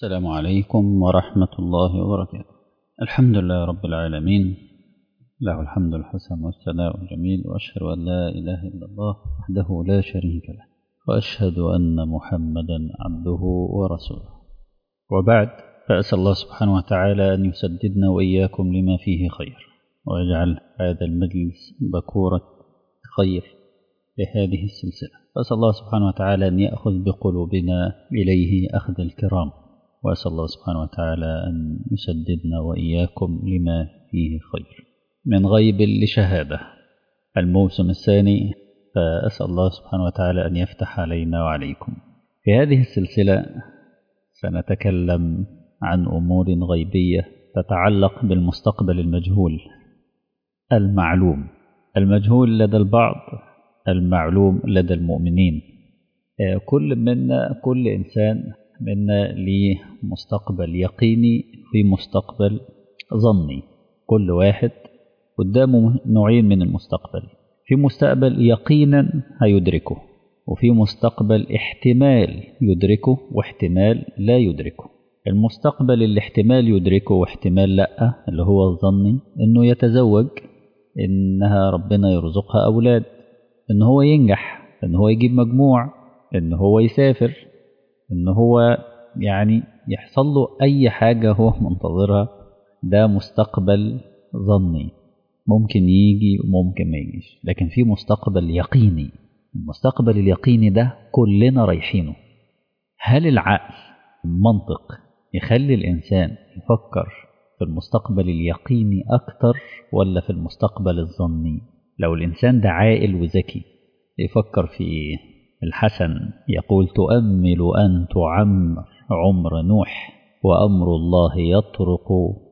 السلام عليكم ورحمة الله وبركاته الحمد لله رب العالمين له الحمد الحسن والثناء الجميل وأشهد أن لا إله إلا الله وحده لا شريك له وأشهد أن محمدا عبده ورسوله وبعد فأسأل الله سبحانه وتعالى أن يسددنا وإياكم لما فيه خير ويجعل هذا المجلس بكورة خير لهذه السلسلة فأسأل الله سبحانه وتعالى أن يأخذ بقلوبنا إليه أخذ الكرام وأسأل الله سبحانه وتعالى أن يسددنا وإياكم لما فيه خير من غيب لشهادة الموسم الثاني فأسأل الله سبحانه وتعالى أن يفتح علينا وعليكم في هذه السلسلة سنتكلم عن أمور غيبية تتعلق بالمستقبل المجهول المعلوم المجهول لدى البعض المعلوم لدى المؤمنين كل منا كل إنسان منا ليه مستقبل يقيني في مستقبل ظني كل واحد قدامه نوعين من المستقبل في مستقبل يقينا هيدركه وفي مستقبل احتمال يدركه واحتمال لا يدركه المستقبل اللي احتمال يدركه واحتمال لا اللي هو الظني انه يتزوج انها ربنا يرزقها اولاد ان هو ينجح ان هو يجيب مجموع ان هو يسافر ان هو يعني يحصل له اي حاجة هو منتظرها ده مستقبل ظني ممكن يجي وممكن ما يجيش لكن في مستقبل يقيني المستقبل اليقيني ده كلنا رايحينه هل العقل المنطق يخلي الإنسان يفكر في المستقبل اليقيني أكتر ولا في المستقبل الظني لو الإنسان ده عاقل وذكي يفكر في إيه الحسن يقول تؤمل أن تعمر عمر نوح وأمر الله يطرق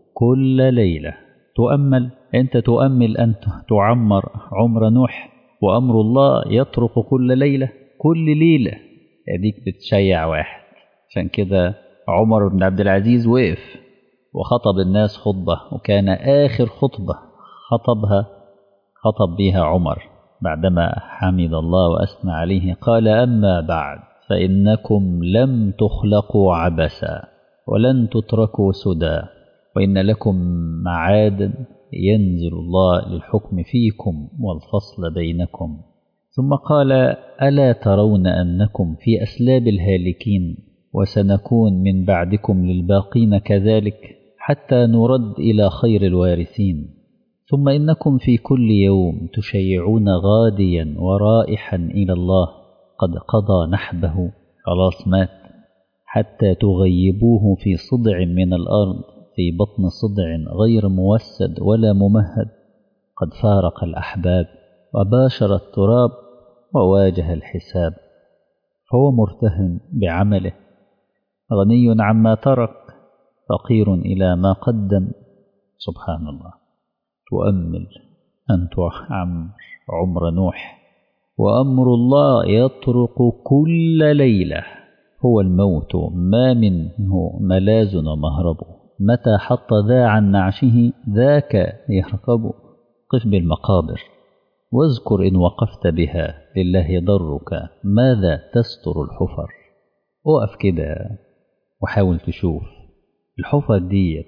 كل ليلة تؤمل أنت تؤمل أن تعمر عمر نوح وأمر الله يطرق كل ليلة كل ليلة أديك بتشيع واحد عشان كده عمر بن عبد العزيز وقف وخطب الناس خطبة وكان آخر خطبة خطبها خطب بها عمر بعدما حمد الله وأثنى عليه قال أما بعد فإنكم لم تخلقوا عبثا ولن تتركوا سدى وإن لكم معادا ينزل الله للحكم فيكم والفصل بينكم ثم قال ألا ترون أنكم في أسلاب الهالكين وسنكون من بعدكم للباقين كذلك حتى نرد إلى خير الوارثين ثم إنكم في كل يوم تشيعون غاديا ورائحا إلى الله قد قضى نحبه خلاص مات حتى تغيبوه في صدع من الأرض في بطن صدع غير موسد ولا ممهد قد فارق الأحباب وباشر التراب وواجه الحساب فهو مرتهن بعمله غني عما ترك فقير إلى ما قدم سبحان الله تؤمل أن تعمر عمر نوح وأمر الله يطرق كل ليلة هو الموت ما منه ملاذ ومهرب متى حط ذا عن نعشه ذاك يركب قف بالمقابر واذكر إن وقفت بها لله ضرك ماذا تستر الحفر وقف كده وحاول تشوف الحفر دي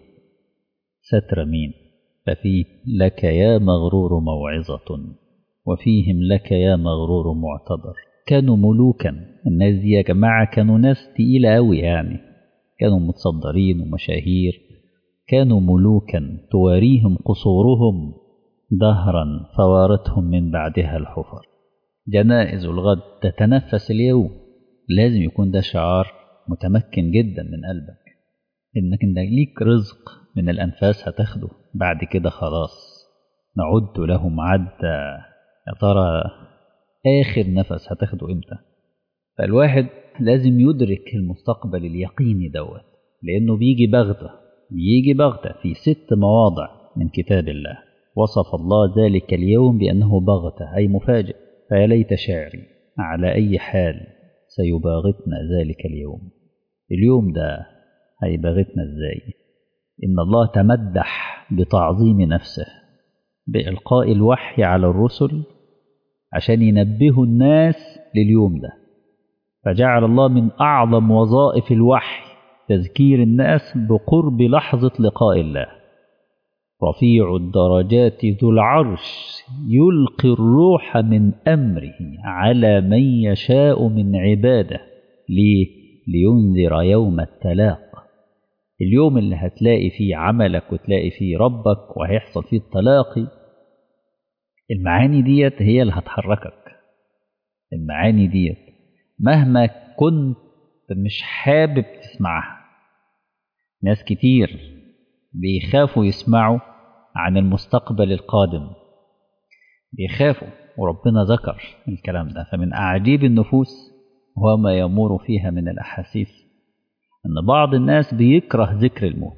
ستر مين ففيه لك يا مغرور موعظة وفيهم لك يا مغرور معتبر كانوا ملوكا الناس دي يا جماعة كانوا ناس تقيلة أوي يعني كانوا متصدرين ومشاهير كانوا ملوكا تواريهم قصورهم دهرا فوارتهم من بعدها الحفر جنائز الغد تتنفس اليوم لازم يكون ده شعار متمكن جدا من قلبك انك انك ليك رزق من الانفاس هتاخده بعد كده خلاص نعد لهم عدا يا ترى اخر نفس هتاخده امتى فالواحد لازم يدرك المستقبل اليقيني دوت لانه بيجي بغته بيجي بغته في ست مواضع من كتاب الله وصف الله ذلك اليوم بانه بغته اي مفاجئ فيا ليت شعري على اي حال سيباغتنا ذلك اليوم اليوم ده هيباغتنا ازاي ان الله تمدح بتعظيم نفسه بالقاء الوحي على الرسل عشان ينبهوا الناس لليوم ده فجعل الله من اعظم وظائف الوحي تذكير الناس بقرب لحظة لقاء الله رفيع الدرجات ذو العرش يلقي الروح من أمره على من يشاء من عباده ليه؟ لينذر يوم التلاق اليوم اللي هتلاقي فيه عملك وتلاقي فيه ربك وهيحصل فيه التلاقي المعاني ديت هي اللي هتحركك المعاني ديت مهما كنت مش حابب تسمعها ناس كتير بيخافوا يسمعوا عن المستقبل القادم بيخافوا وربنا ذكر الكلام ده فمن أعجيب النفوس هو ما يمور فيها من الأحاسيس أن بعض الناس بيكره ذكر الموت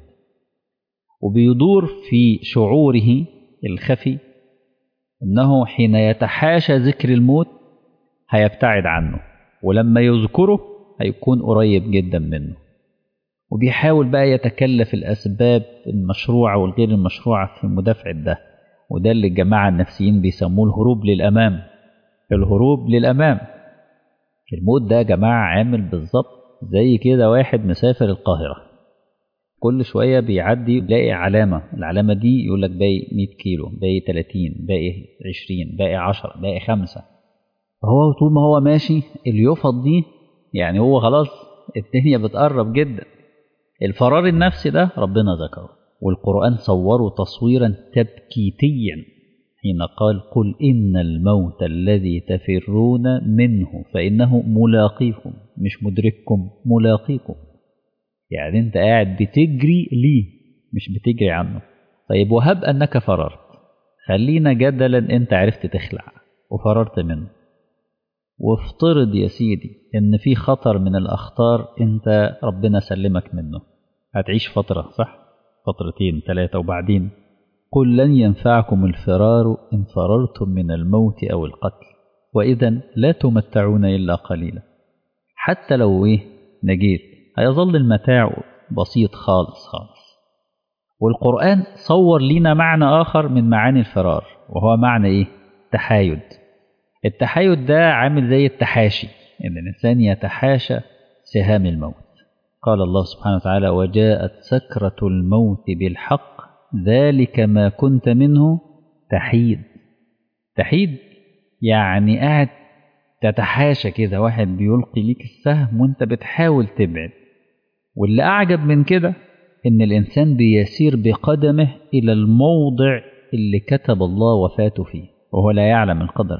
وبيدور في شعوره الخفي أنه حين يتحاشى ذكر الموت هيبتعد عنه ولما يذكره هيكون قريب جدا منه وبيحاول بقى يتكلف الأسباب المشروعة والغير المشروعة في مدافعة ده وده اللي الجماعة النفسيين بيسموه الهروب للأمام الهروب للأمام الموت ده يا جماعة عامل بالظبط زي كده واحد مسافر القاهرة كل شوية بيعدي يلاقي علامة العلامة دي يقول لك باقي 100 كيلو باقي 30 باقي 20 باقي 10 باقي 5 فهو طول ما هو ماشي اليفط دي يعني هو خلاص الدنيا بتقرب جدا الفرار النفسي ده ربنا ذكره والقرآن صوره تصويرا تبكيتيا حين قال قل إن الموت الذي تفرون منه فإنه ملاقيكم مش مدرككم ملاقيكم يعني أنت قاعد بتجري ليه مش بتجري عنه طيب وهب أنك فررت خلينا جدلا أنت عرفت تخلع وفررت منه وافترض يا سيدي ان في خطر من الاخطار انت ربنا سلمك منه هتعيش فتره صح فترتين ثلاثه وبعدين قل لن ينفعكم الفرار ان فررتم من الموت او القتل واذا لا تمتعون الا قليلا حتى لو ايه نجيت هيظل المتاع بسيط خالص خالص والقران صور لنا معنى اخر من معاني الفرار وهو معنى ايه تحايد التحايد ده عامل زي التحاشي ان الانسان يتحاشى سهام الموت قال الله سبحانه وتعالى وجاءت سكرة الموت بالحق ذلك ما كنت منه تحيد تحيد يعني قاعد تتحاشى كده واحد بيلقي ليك السهم وانت بتحاول تبعد واللي أعجب من كده إن الإنسان بيسير بقدمه إلى الموضع اللي كتب الله وفاته فيه وهو لا يعلم القدر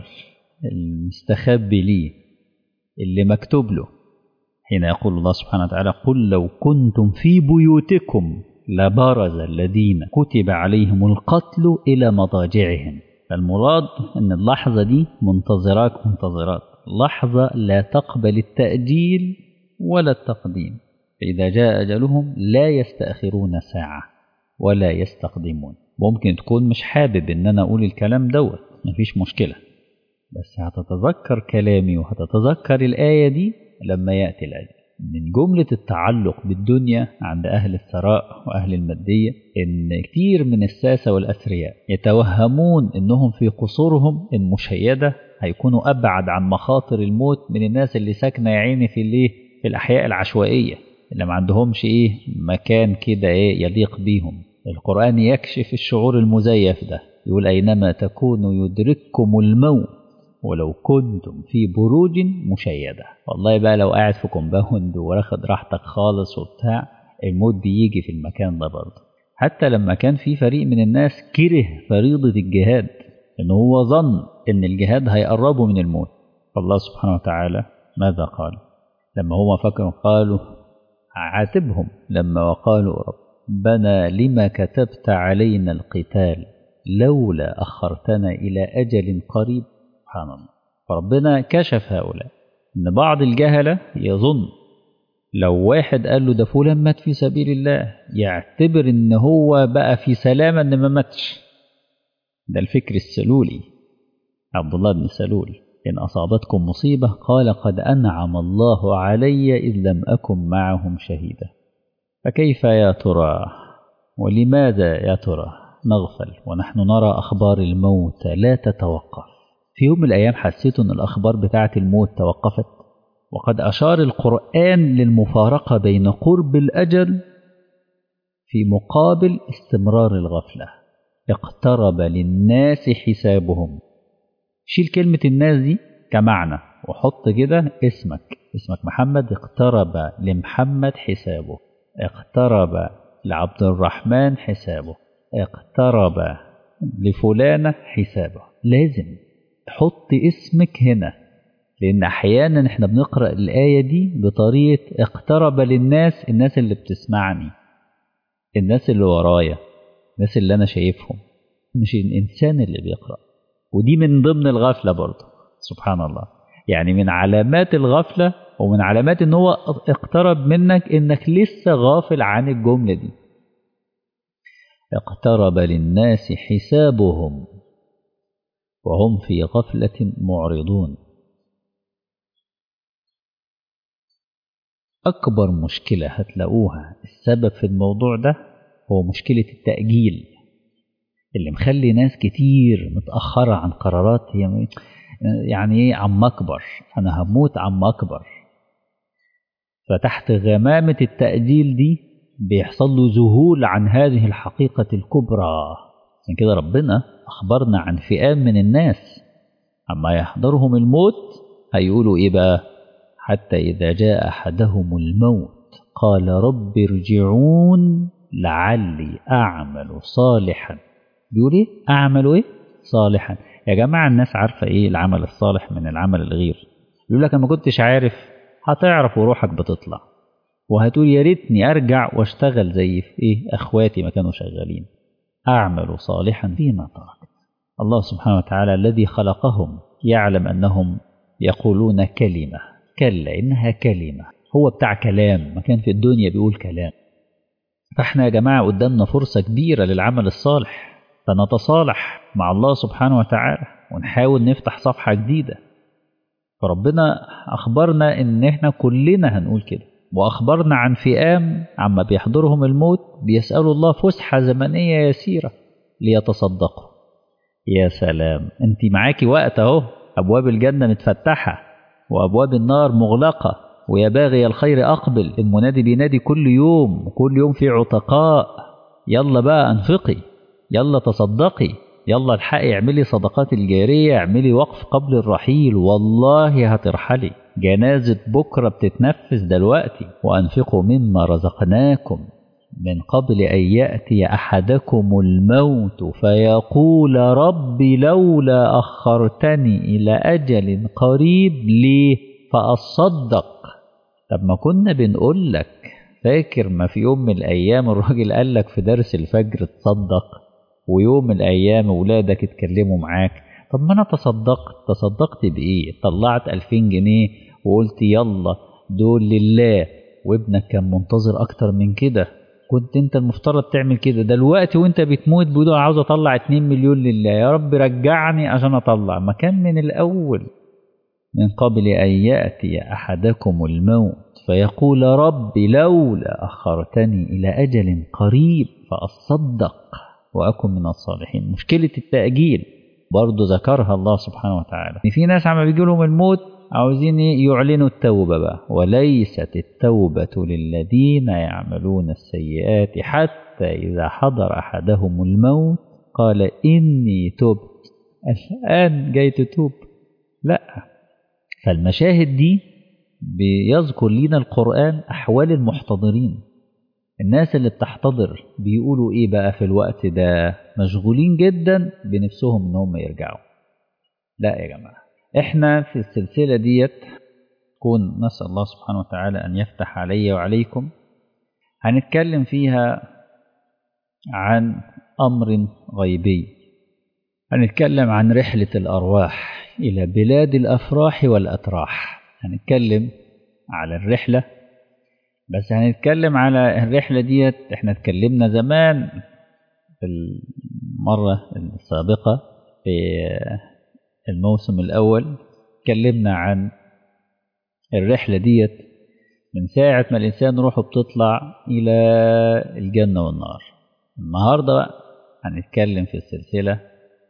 المستخبي ليه اللي مكتوب له حين يقول الله سبحانه وتعالى قل لو كنتم في بيوتكم لبرز الذين كتب عليهم القتل إلى مضاجعهم فالمراد أن اللحظة دي منتظراك منتظرات لحظة لا تقبل التأجيل ولا التقديم فإذا جاء أجلهم لا يستأخرون ساعة ولا يستقدمون ممكن تكون مش حابب ان انا اقول الكلام دوت مفيش مشكلة بس هتتذكر كلامي وهتتذكر الآية دي لما يأتي الأجل من جملة التعلق بالدنيا عند أهل الثراء وأهل المادية إن كتير من الساسة والأثرياء يتوهمون إنهم في قصورهم المشيدة هيكونوا أبعد عن مخاطر الموت من الناس اللي ساكنة يا عيني في الإيه في الأحياء العشوائية اللي ما عندهمش إيه مكان كده إيه يليق بيهم القرآن يكشف الشعور المزيف ده يقول أينما تكونوا يدرككم الموت ولو كنتم في بروج مشيدة والله بقى لو قاعد في كومباوند واخد راحتك خالص وبتاع الموت بيجي في المكان ده برضه حتى لما كان في فريق من الناس كره فريضة الجهاد إن هو ظن إن الجهاد هيقربه من الموت فالله سبحانه وتعالى ماذا قال لما هو فكروا قالوا عاتبهم لما وقالوا ربنا لما كتبت علينا القتال لولا أخرتنا إلى أجل قريب سبحان الله فربنا كشف هؤلاء ان بعض الجهله يظن لو واحد قال له ده فلان مات في سبيل الله يعتبر ان هو بقى في سلامه ان ما ماتش ده الفكر السلولي عبد الله بن سلول ان اصابتكم مصيبه قال قد انعم الله علي اذ لم اكن معهم شهيدا فكيف يا ترى ولماذا يا ترى نغفل ونحن نرى اخبار الموت لا تتوقف في يوم من الأيام حسيتوا إن الأخبار بتاعة الموت توقفت وقد أشار القرآن للمفارقة بين قرب الأجل في مقابل استمرار الغفلة اقترب للناس حسابهم شيل كلمة الناس دي كمعنى وحط كده اسمك اسمك محمد اقترب لمحمد حسابه اقترب لعبد الرحمن حسابه اقترب لفلانة حسابه لازم حط اسمك هنا لأن أحيانا احنا بنقرأ الآية دي بطريقة اقترب للناس الناس اللي بتسمعني الناس اللي ورايا الناس اللي أنا شايفهم مش الإنسان اللي بيقرأ ودي من ضمن الغفلة برضه سبحان الله يعني من علامات الغفلة ومن علامات ان هو اقترب منك انك لسه غافل عن الجملة دي اقترب للناس حسابهم وهم في غفلة معرضون أكبر مشكلة هتلاقوها السبب في الموضوع ده هو مشكلة التأجيل اللي مخلي ناس كتير متأخرة عن قرارات هي يعني ايه عم أكبر أنا هموت عم أكبر فتحت غمامة التأجيل دي بيحصل له ذهول عن هذه الحقيقة الكبرى عشان كده ربنا أخبرنا عن فئام من الناس أما يحضرهم الموت هيقولوا إيه بقى حتى إذا جاء أحدهم الموت قال رب ارجعون لعلي أعمل صالحا بيقول إيه أعمل إيه صالحا يا جماعة الناس عارفة إيه العمل الصالح من العمل الغير يقول لك أنا ما كنتش عارف هتعرف وروحك بتطلع وهتقول يا ريتني أرجع واشتغل زي في إيه أخواتي ما كانوا شغالين أعمل صالحا فيما تركت الله سبحانه وتعالى الذي خلقهم يعلم أنهم يقولون كلمة كلا إنها كلمة هو بتاع كلام ما كان في الدنيا بيقول كلام فاحنا يا جماعة قدامنا فرصة كبيرة للعمل الصالح فنتصالح مع الله سبحانه وتعالى ونحاول نفتح صفحة جديدة فربنا أخبرنا إن إحنا كلنا هنقول كده وأخبرنا عن فئام عما بيحضرهم الموت بيسألوا الله فسحة زمنية يسيرة ليتصدقوا يا سلام أنت معاكي وقت أهو أبواب الجنة متفتحة وأبواب النار مغلقة ويا باغي الخير أقبل المنادي بينادي كل يوم وكل يوم في عتقاء يلا بقى أنفقي يلا تصدقي يلا الحقي اعملي صدقات الجارية اعملي وقف قبل الرحيل والله هترحلي جنازة بكرة بتتنفس دلوقتي وأنفقوا مما رزقناكم من قبل أن يأتي أحدكم الموت فيقول رب لولا أخرتني إلى أجل قريب ليه فأصدق طب ما كنا بنقول لك فاكر ما في يوم من الأيام الراجل قال لك في درس الفجر تصدق ويوم من الأيام ولادك اتكلموا معاك طب ما أنا تصدقت تصدقت بإيه طلعت ألفين جنيه وقلت يلا دول لله وابنك كان منتظر أكتر من كده كنت انت المفترض تعمل كده دلوقتي وانت بتموت بيقول عاوز اطلع 2 مليون لله يا رب رجعني عشان اطلع ما كان من الاول من قبل ان ياتي احدكم الموت فيقول رب لولا اخرتني الى اجل قريب فاصدق واكن من الصالحين مشكله التاجيل برضه ذكرها الله سبحانه وتعالى ان في ناس عم بيجي لهم الموت عاوزين يعلنوا التوبة بقى وليست التوبة للذين يعملون السيئات حتى إذا حضر أحدهم الموت قال إني تبت الآن جاي تتوب لا فالمشاهد دي بيذكر لنا القرآن أحوال المحتضرين الناس اللي بتحتضر بيقولوا إيه بقى في الوقت ده مشغولين جدا بنفسهم إن هم يرجعوا لا يا جماعة احنا في السلسلة ديت كون نسأل الله سبحانه وتعالى أن يفتح علي وعليكم هنتكلم فيها عن أمر غيبي هنتكلم عن رحلة الأرواح إلى بلاد الأفراح والأتراح هنتكلم على الرحلة بس هنتكلم على الرحلة ديت احنا اتكلمنا زمان في المرة السابقة في الموسم الأول اتكلمنا عن الرحلة ديت من ساعة ما الإنسان روحه بتطلع إلى الجنة والنار النهاردة بقى هنتكلم في السلسلة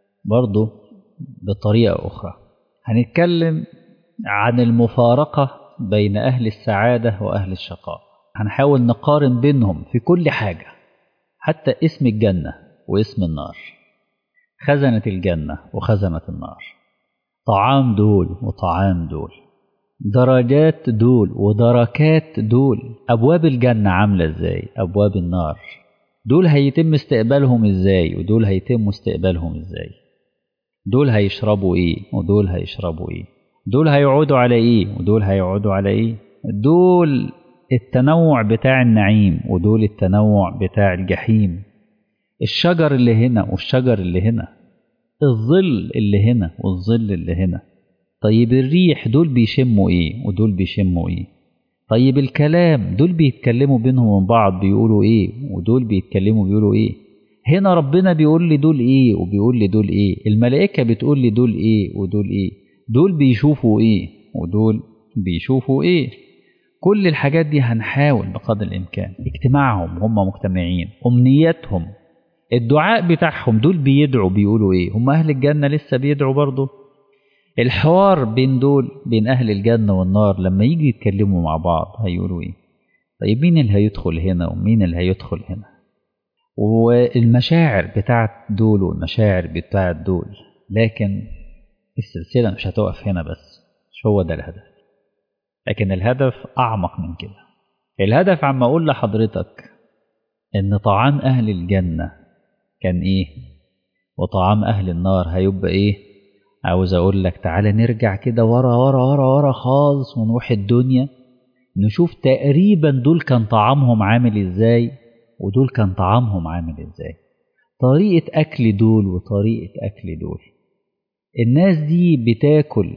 برضو بطريقة أخرى هنتكلم عن المفارقة بين أهل السعادة وأهل الشقاء هنحاول نقارن بينهم في كل حاجة حتى اسم الجنة واسم النار خزنة الجنة وخزنة النار طعام دول وطعام دول درجات دول ودركات دول أبواب الجنة عاملة إزاي أبواب النار دول هيتم استقبالهم إزاي ودول هيتم استقبالهم إزاي دول هيشربوا إيه ودول هيشربوا إيه دول هيقعدوا على إيه ودول هيقعدوا على إيه دول التنوع بتاع النعيم ودول التنوع بتاع الجحيم الشجر اللي هنا والشجر اللي هنا الظل اللي هنا والظل اللي هنا طيب الريح دول بيشموا ايه ودول بيشموا ايه طيب الكلام دول بيتكلموا بينهم وبين بعض بيقولوا ايه ودول بيتكلموا بيقولوا ايه هنا ربنا بيقول لي دول ايه وبيقول لي دول ايه الملائكة بتقول لي دول ايه ودول ايه دول بيشوفوا ايه ودول بيشوفوا ايه كل الحاجات دي هنحاول بقدر الامكان اجتماعهم هم مجتمعين امنياتهم الدعاء بتاعهم دول بيدعوا بيقولوا ايه هم اهل الجنة لسه بيدعوا برضه الحوار بين دول بين أهل الجنة والنار لما يجي يتكلموا مع بعض هيقولوا إيه؟ طيب مين اللي هيدخل هنا ومين اللي هيدخل هنا؟ والمشاعر بتاعت دول والمشاعر بتاعت دول لكن السلسلة مش هتقف هنا بس مش هو ده الهدف لكن الهدف أعمق من كده الهدف عم أقول لحضرتك إن طعام أهل الجنة كان إيه؟ وطعام أهل النار هيبقى إيه؟ عاوز اقول لك تعالى نرجع كده ورا ورا ورا ورا خالص ونروح الدنيا نشوف تقريبا دول كان طعامهم عامل ازاي ودول كان طعامهم عامل ازاي طريقة أكل دول وطريقة أكل دول الناس دي بتاكل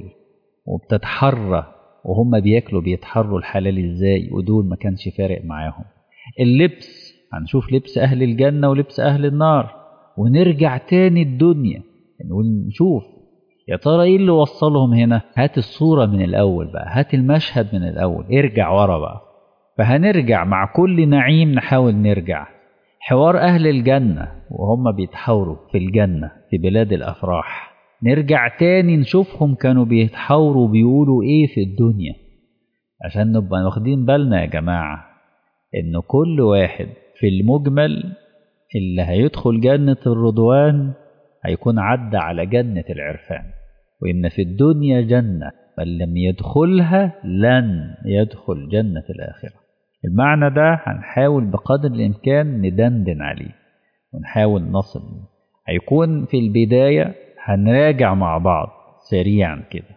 وبتتحرى وهم بياكلوا بيتحروا الحلال ازاي ودول ما كانش فارق معاهم اللبس هنشوف لبس أهل الجنة ولبس أهل النار ونرجع تاني الدنيا ونشوف يا ترى ايه اللي وصلهم هنا هات الصورة من الأول بقى هات المشهد من الأول ارجع ورا بقى فهنرجع مع كل نعيم نحاول نرجع حوار أهل الجنة وهم بيتحاوروا في الجنة في بلاد الأفراح نرجع تاني نشوفهم كانوا بيتحاوروا بيقولوا ايه في الدنيا عشان نبقى واخدين بالنا يا جماعة ان كل واحد في المجمل اللي هيدخل جنة الرضوان هيكون عدى على جنة العرفان وإن في الدنيا جنة من لم يدخلها لن يدخل جنة الآخرة المعنى ده هنحاول بقدر الإمكان ندندن عليه ونحاول نصل هيكون في البداية هنراجع مع بعض سريعا كده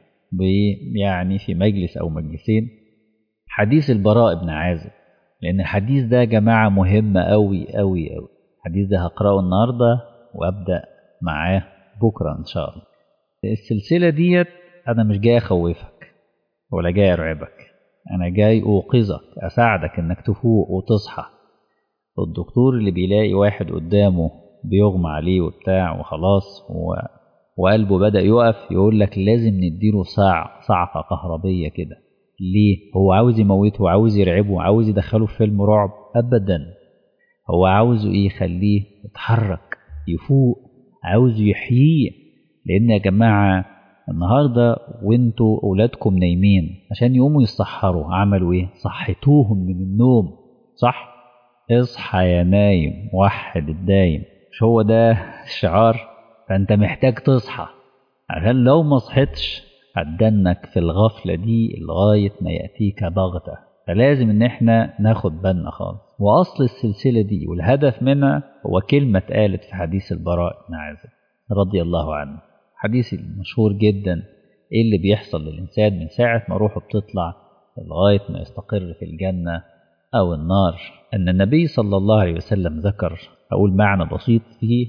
يعني في مجلس أو مجلسين حديث البراء بن عازب لأن الحديث ده يا جماعة مهم أوي أوي أوي الحديث ده هقرأه النهاردة وأبدأ معاه بكرة إن شاء الله السلسلة ديت أنا مش جاي أخوفك ولا جاي أرعبك أنا جاي أوقظك أساعدك إنك تفوق وتصحى الدكتور اللي بيلاقي واحد قدامه بيغمى عليه وبتاع وخلاص و... وقلبه بدأ يقف يقول لك لازم نديله صاع صعقة كهربية كده ليه؟ هو عاوز يموته وعاوز يرعبه وعاوز يدخله في فيلم رعب أبدا هو عاوزه إيه يخليه يتحرك يفوق عاوز يحييه لأن يا جماعة النهاردة وانتوا أولادكم نايمين عشان يقوموا يسحروا عملوا إيه؟ صحيتوهم من النوم صح؟ اصحى يا نايم وحد الدايم مش هو ده الشعار؟ فأنت محتاج تصحى عشان لو ما صحتش هتدنك في الغفلة دي لغاية ما يأتيك بغتة فلازم إن إحنا ناخد بالنا خالص وأصل السلسلة دي والهدف منها هو كلمة اتقالت في حديث البراء بن عازب رضي الله عنه حديث المشهور جدا إيه اللي بيحصل للإنسان من ساعة ما روحه بتطلع لغاية ما يستقر في الجنة أو النار أن النبي صلى الله عليه وسلم ذكر أقول معنى بسيط فيه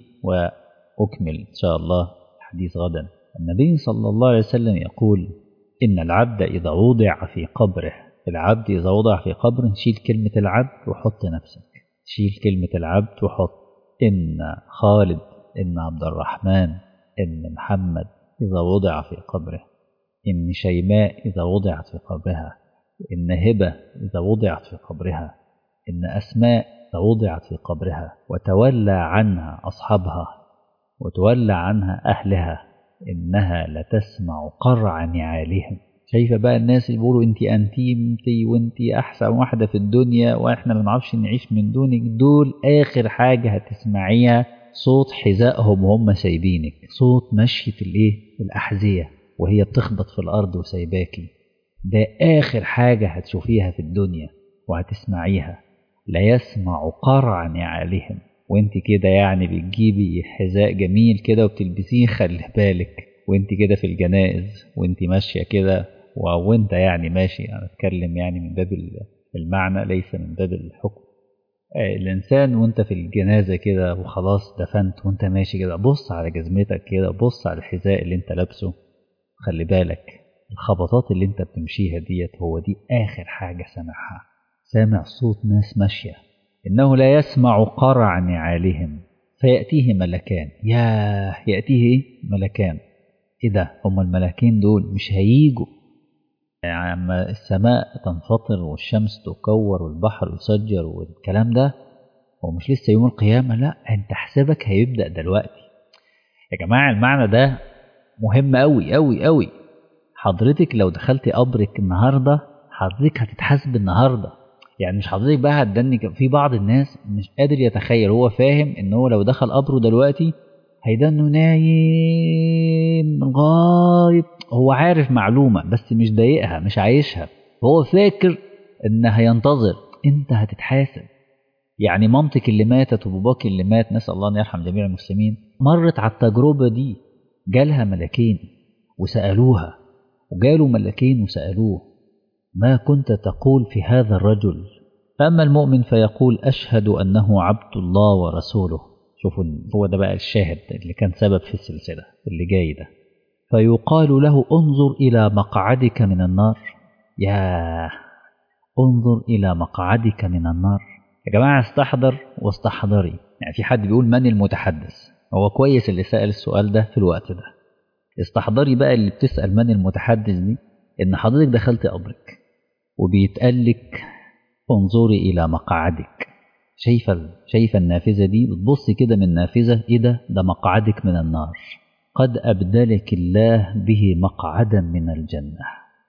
وأكمل إن شاء الله الحديث غدا النبي صلى الله عليه وسلم يقول إن العبد إذا وضع في قبره العبد إذا وضع في قبر شيل كلمة العبد وحط نفسك شيل كلمة العبد وحط إن خالد إن عبد الرحمن إن محمد إذا وضع في قبره إن شيماء إذا وضعت في قبرها إن هبة إذا وضعت في قبرها إن أسماء إذا وضعت في قبرها وتولى عنها أصحابها وتولى عنها أهلها إنها لتسمع قرع نعالهم شايفة بقى الناس اللي بيقولوا انت انتيمتي وانت احسن واحدة في الدنيا واحنا ما بنعرفش نعيش من دونك دول اخر حاجة هتسمعيها صوت حذائهم وهم سايبينك صوت مشية الايه الاحذية وهي بتخبط في الارض وسايباكي ده اخر حاجة هتشوفيها في الدنيا وهتسمعيها لا يسمع قرع نعالهم وانت كده يعني بتجيبي حذاء جميل كده وبتلبسيه خلي بالك وانت كده في الجنائز وانت ماشيه كده وانت يعني ماشي انا اتكلم يعني من باب المعنى ليس من باب الحكم الانسان وانت في الجنازه كده وخلاص دفنت وانت ماشي كده بص على جزمتك كده بص على الحذاء اللي انت لابسه خلي بالك الخبطات اللي انت بتمشيها ديت هو دي اخر حاجه سامعها سامع صوت ناس ماشيه انه لا يسمع قرع نعالهم فياتيه ملكان ياه ياتيه ايه ملكان ايه ده هم الملاكين دول مش هيجوا يعني السماء تنفطر والشمس تكور والبحر يسجر والكلام ده هو مش لسه يوم القيامة لا انت حسابك هيبدأ دلوقتي يا جماعة المعنى ده مهم أوي أوي أوي حضرتك لو دخلتي قبرك النهاردة حضرتك هتتحاسب النهاردة يعني مش حضرتك بقى هتدنك في بعض الناس مش قادر يتخيل هو فاهم ان هو لو دخل قبره دلوقتي هيدنه نايم لغاية هو عارف معلومة بس مش ضايقها مش عايشها هو فاكر ان هينتظر انت هتتحاسب يعني مامتك اللي ماتت وباباك اللي مات نسأل الله ان يرحم جميع المسلمين مرت على التجربة دي جالها ملكين وسألوها وجالوا ملكين وسألوه ما كنت تقول في هذا الرجل فأما المؤمن فيقول أشهد أنه عبد الله ورسوله شوفوا هو ده بقى الشاهد اللي كان سبب في السلسلة اللي جاي ده فيقال له انظر إلى مقعدك من النار يا انظر إلى مقعدك من النار يا جماعة استحضر واستحضري يعني في حد بيقول من المتحدث هو كويس اللي سأل السؤال ده في الوقت ده استحضري بقى اللي بتسأل من المتحدث دي إن حضرتك دخلت قبرك وبيتقال لك انظري إلى مقعدك شايفة شايفة النافذة دي بتبص كده من نافذة إيه ده ده مقعدك من النار قد أبدلك الله به مقعدا من الجنة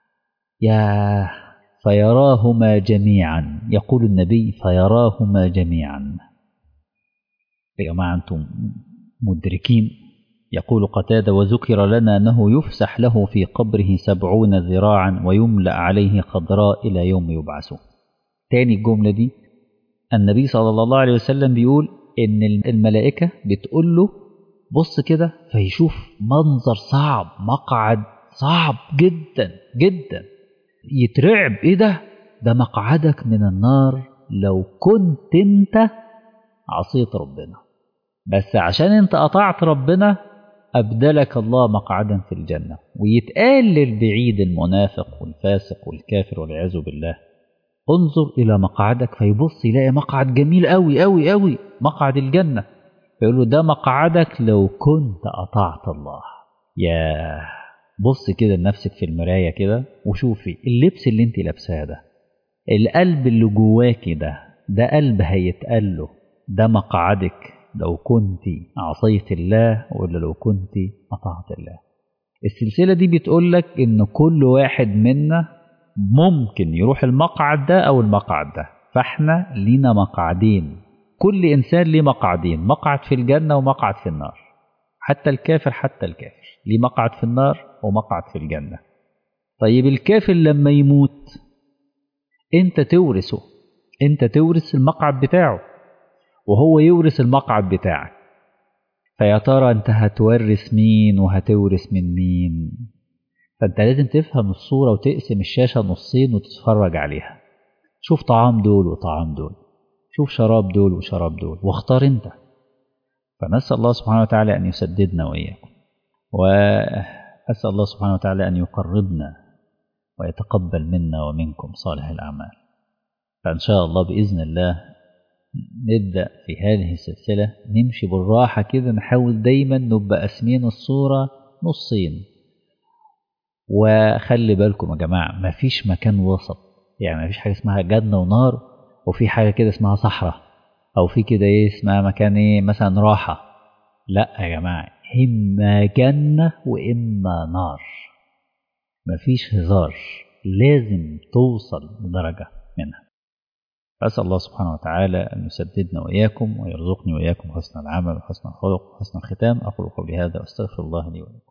يا فيراهما جميعا يقول النبي فيراهما جميعا يا جماعة أنتم مدركين يقول قتادة وذكر لنا أنه يفسح له في قبره سبعون ذراعا ويملأ عليه خضراء إلى يوم يبعثون تاني الجملة دي النبي صلى الله عليه وسلم بيقول إن الملائكة بتقول له بص كده فيشوف منظر صعب مقعد صعب جدا جدا يترعب ايه ده ده مقعدك من النار لو كنت انت عصيت ربنا بس عشان انت قطعت ربنا أبدلك الله مقعدا في الجنة ويتقال للبعيد المنافق والفاسق والكافر والعياذ بالله انظر إلى مقعدك فيبص يلاقي مقعد جميل أوي أوي أوي مقعد الجنة فيقول له ده مقعدك لو كنت أطعت الله يا بص كده لنفسك في المراية كده وشوفي اللبس اللي انت لابساه ده القلب اللي جواكي ده ده قلب هيتقال له ده مقعدك لو كنت عصيت الله ولا لو كنت أطعت الله السلسلة دي بتقول لك إن كل واحد منا ممكن يروح المقعد ده أو المقعد ده فإحنا لينا مقعدين كل إنسان ليه مقعدين مقعد في الجنة ومقعد في النار حتى الكافر حتى الكافر ليه مقعد في النار ومقعد في الجنة طيب الكافر لما يموت انت تورثه انت تورث المقعد بتاعه وهو يورث المقعد بتاعك فيا ترى انت هتورث مين وهتورث من مين فانت لازم تفهم الصورة وتقسم الشاشة نصين وتتفرج عليها شوف طعام دول وطعام دول شوف شراب دول وشراب دول واختار انت فنسأل الله سبحانه وتعالى أن يسددنا وإياكم وأسأل الله سبحانه وتعالى أن يقربنا ويتقبل منا ومنكم صالح الأعمال فإن شاء الله بإذن الله نبدأ في هذه السلسلة نمشي بالراحة كده نحاول دايما نبقى قاسمين الصورة نصين وخلي بالكم يا جماعة مفيش مكان وسط يعني مفيش حاجة اسمها جنة ونار وفي حاجة كده اسمها صحراء أو في كده إيه اسمها مكان إيه مثلا راحة لا يا جماعة إما جنة وإما نار مفيش هزار لازم توصل لدرجة منها أسأل الله سبحانه وتعالى أن يسددنا وإياكم ويرزقني وإياكم حسن العمل وحسن الخلق وحسن الختام أقول قولي هذا وأستغفر الله لي ولكم